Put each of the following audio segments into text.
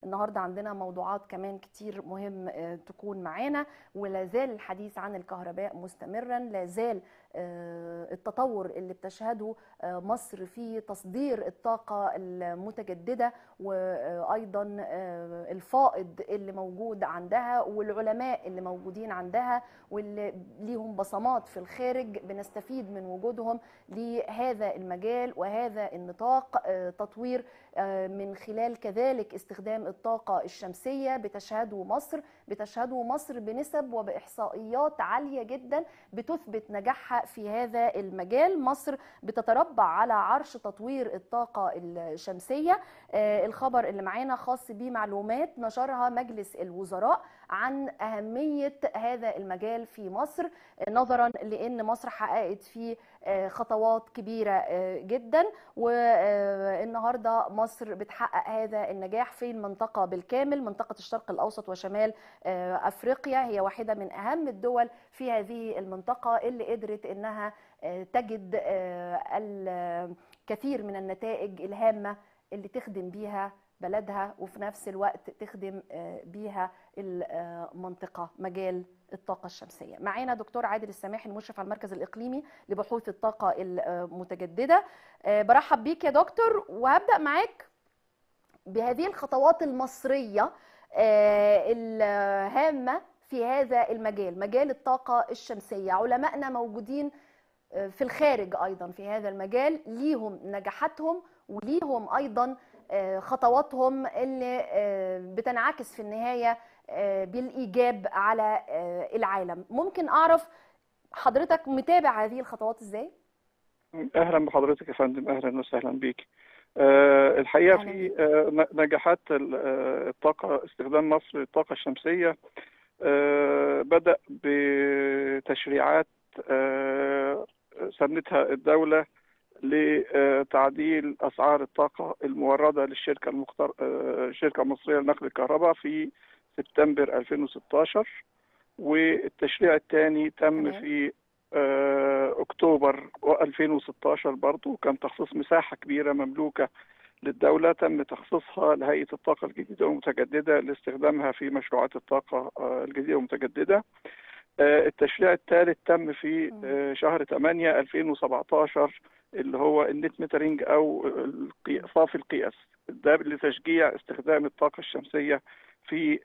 النهارده عندنا موضوعات كمان كتير مهم آه، تكون معانا ولا زال الحديث عن الكهرباء مستمرا لا زال آه، التطور اللي بتشهده آه، مصر في تصدير الطاقة المتجددة وأيضا آه، الفائض اللي موجود عندها والعلماء اللي موجودين عندها واللي ليهم بصمات في الخارج بنستفيد من وجودهم لهذا المجال وهذا النطاق آه، تطوير آه، من خلال كذلك استخدام الطاقة الشمسية بتشهده مصر بتشهده مصر بنسب وبإحصائيات عالية جدا بتثبت نجاحها في هذا المجال مصر بتتربع على عرش تطوير الطاقة الشمسية آه، الخبر اللي معانا خاص بمعلومات نشرها مجلس الوزراء عن أهمية هذا المجال في مصر آه، نظرا لأن مصر حققت فيه آه، خطوات كبيرة آه، جدا والنهاردة مصر بتحقق هذا النجاح في المنطقة بالكامل منطقة الشرق الأوسط وشمال آه، أفريقيا هي واحدة من أهم الدول في هذه المنطقة اللي قدرت إنها آه، تجد آه، الكثير من النتائج الهامة اللي تخدم بيها بلدها وفي نفس الوقت تخدم آه، بيها المنطقة مجال الطاقة الشمسية معانا دكتور عادل السماحي المشرف على المركز الإقليمي لبحوث الطاقة المتجددة آه، برحب بيك يا دكتور وهبدأ معاك بهذه الخطوات المصرية آه، الهامة في هذا المجال مجال الطاقة الشمسية علمائنا موجودين آه، في الخارج أيضا في هذا المجال ليهم نجاحاتهم وليهم أيضا آه، خطواتهم اللي آه، بتنعكس في النهاية آه، بالإيجاب على آه، العالم ممكن أعرف حضرتك متابع هذه الخطوات إزاي؟ اهلا بحضرتك يا فندم اهلا وسهلا بيك آه، الحقيقه أهلا في بيك. آه، ن- نجاحات ال- آه، الطاقه استخدام مصر للطاقه الشمسيه آه، بدأ بتشريعات آه، سنتها الدوله لتعديل اسعار الطاقه المورده للشركه المختار آه، الشركه المصريه لنقل الكهرباء في سبتمبر 2016 والتشريع الثاني تم تمام. في آه، اكتوبر 2016 برضو كان تخصيص مساحه كبيره مملوكه للدوله تم تخصيصها لهيئه الطاقه الجديده والمتجدده لاستخدامها في مشروعات الطاقه آه، الجديده والمتجدده آه، التشريع الثالث تم في آه، شهر 8 2017 اللي هو النت ميترنج او القي- صافي القياس ده لتشجيع استخدام الطاقه الشمسيه في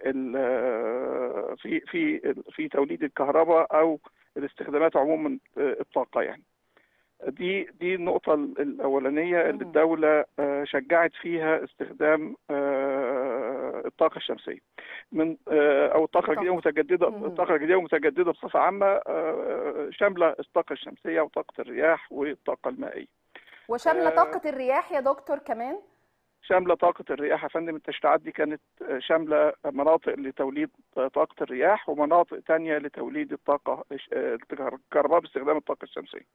ال- في في في توليد الكهرباء او الاستخدامات عموما آه، الطاقه يعني دي دي النقطة الأولانية اللي مم. الدولة آه، شجعت فيها استخدام آه، الطاقة الشمسية من آه، أو الطاقة الجديدة الطاقة. المتجددة مم. الطاقة الجديدة المتجددة بصفة عامة آه، شاملة الطاقة الشمسية وطاقة الرياح والطاقة المائية وشاملة آه، طاقة الرياح يا دكتور كمان شاملة طاقة الرياح يا فندم التشريعات دي كانت آه، شاملة مناطق لتوليد طاقة الرياح ومناطق تانية لتوليد الطاقة آه، الكهرباء باستخدام الطاقة الشمسية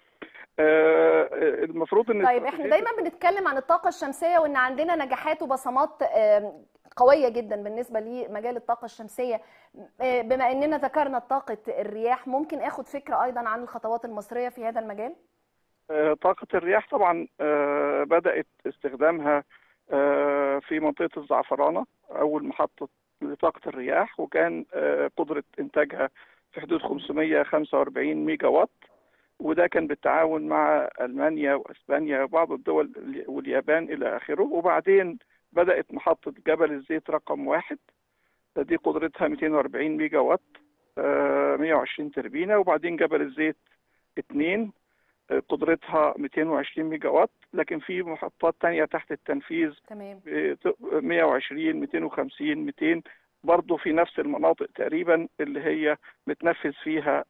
آه، المفروض ان طيب احنا دايما بنتكلم عن الطاقة الشمسية وان عندنا نجاحات وبصمات آم، قوية جدا بالنسبة لمجال الطاقة الشمسية آه، بما اننا ذكرنا طاقة الرياح ممكن اخد فكرة ايضا عن الخطوات المصرية في هذا المجال؟ آه، طاقة الرياح طبعا آه، بدأت استخدامها آه، في منطقة الزعفرانة أول محطة لطاقة الرياح وكان آه، قدرة إنتاجها في حدود 545 ميجا وات وده كان بالتعاون مع ألمانيا وأسبانيا وبعض الدول واليابان إلى آخره وبعدين بدأت محطة جبل الزيت رقم واحد دي قدرتها 240 ميجا وات آه، 120 تربينة وبعدين جبل الزيت اتنين قدرتها 220 ميجا وات لكن في محطات تانية تحت التنفيذ تمام 120 250 200 برضه في نفس المناطق تقريبا اللي هي بتنفذ فيها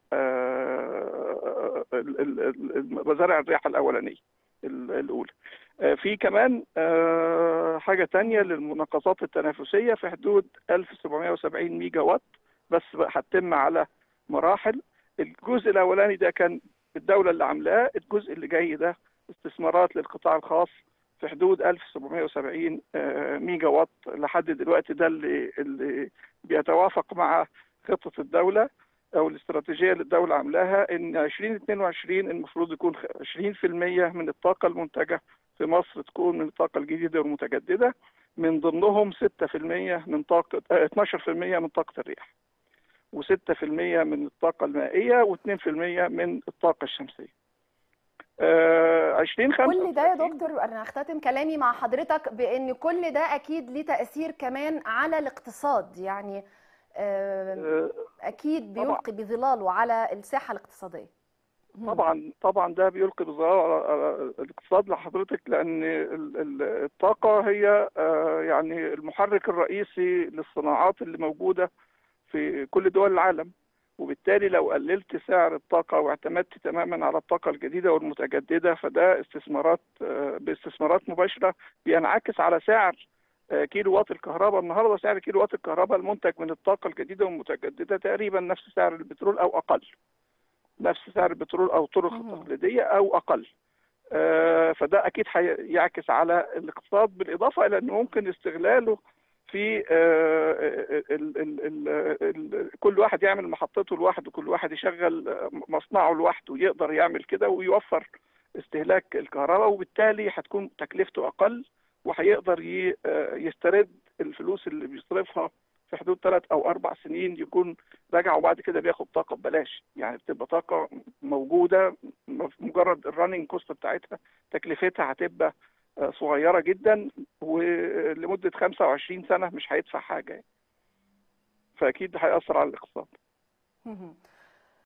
آه، ال- ال- ال- مزارع الرياح الأولانية ال- الأولى آه، في كمان آه، حاجة تانية للمناقصات التنافسية في حدود 1770 ميجا وات بس بقى هتتم على مراحل الجزء الأولاني ده كان الدولة اللي عاملاه الجزء اللي جاي ده استثمارات للقطاع الخاص في حدود 1770 آه، ميجا وات لحد دلوقتي ده اللي اللي بيتوافق مع خطة الدولة أو الاستراتيجية اللي الدولة عاملاها إن 2022 المفروض يكون 20% من الطاقة المنتجة في مصر تكون من الطاقة الجديدة والمتجددة من ضمنهم 6% من طاقة 12% من طاقة الرياح و6% من الطاقة المائية و2% من الطاقة الشمسية. 20 كل ده يا دكتور انا هختتم كلامي مع حضرتك بان كل ده اكيد ليه تاثير كمان على الاقتصاد يعني اكيد بيلقي بظلاله على الساحه الاقتصاديه طبعا طبعا ده بيلقي بظلاله على الاقتصاد لحضرتك لان الطاقه هي يعني المحرك الرئيسي للصناعات اللي موجوده في كل دول العالم وبالتالي لو قللت سعر الطاقة واعتمدت تماما على الطاقة الجديدة والمتجددة فده استثمارات باستثمارات مباشرة بينعكس على سعر كيلو وات الكهرباء النهارده سعر كيلو وات الكهرباء المنتج من الطاقة الجديدة والمتجددة تقريبا نفس سعر البترول أو أقل نفس سعر البترول أو الطرق التقليدية أو أقل فده أكيد هيعكس على الاقتصاد بالإضافة إلى أنه ممكن استغلاله في ال ال ال ال كل واحد يعمل محطته لوحده كل واحد يشغل مصنعه لوحده يقدر يعمل كده ويوفر استهلاك الكهرباء وبالتالي هتكون تكلفته اقل وهيقدر يسترد الفلوس اللي بيصرفها في حدود ثلاث او اربع سنين يكون راجع وبعد كده بياخد طاقه ببلاش يعني بتبقى طاقه موجوده مجرد الرننج كوست بتاعتها تكلفتها هتبقى صغيره جدا ولمده 25 سنه مش هيدفع حاجه يعني. فاكيد هياثر على الاقتصاد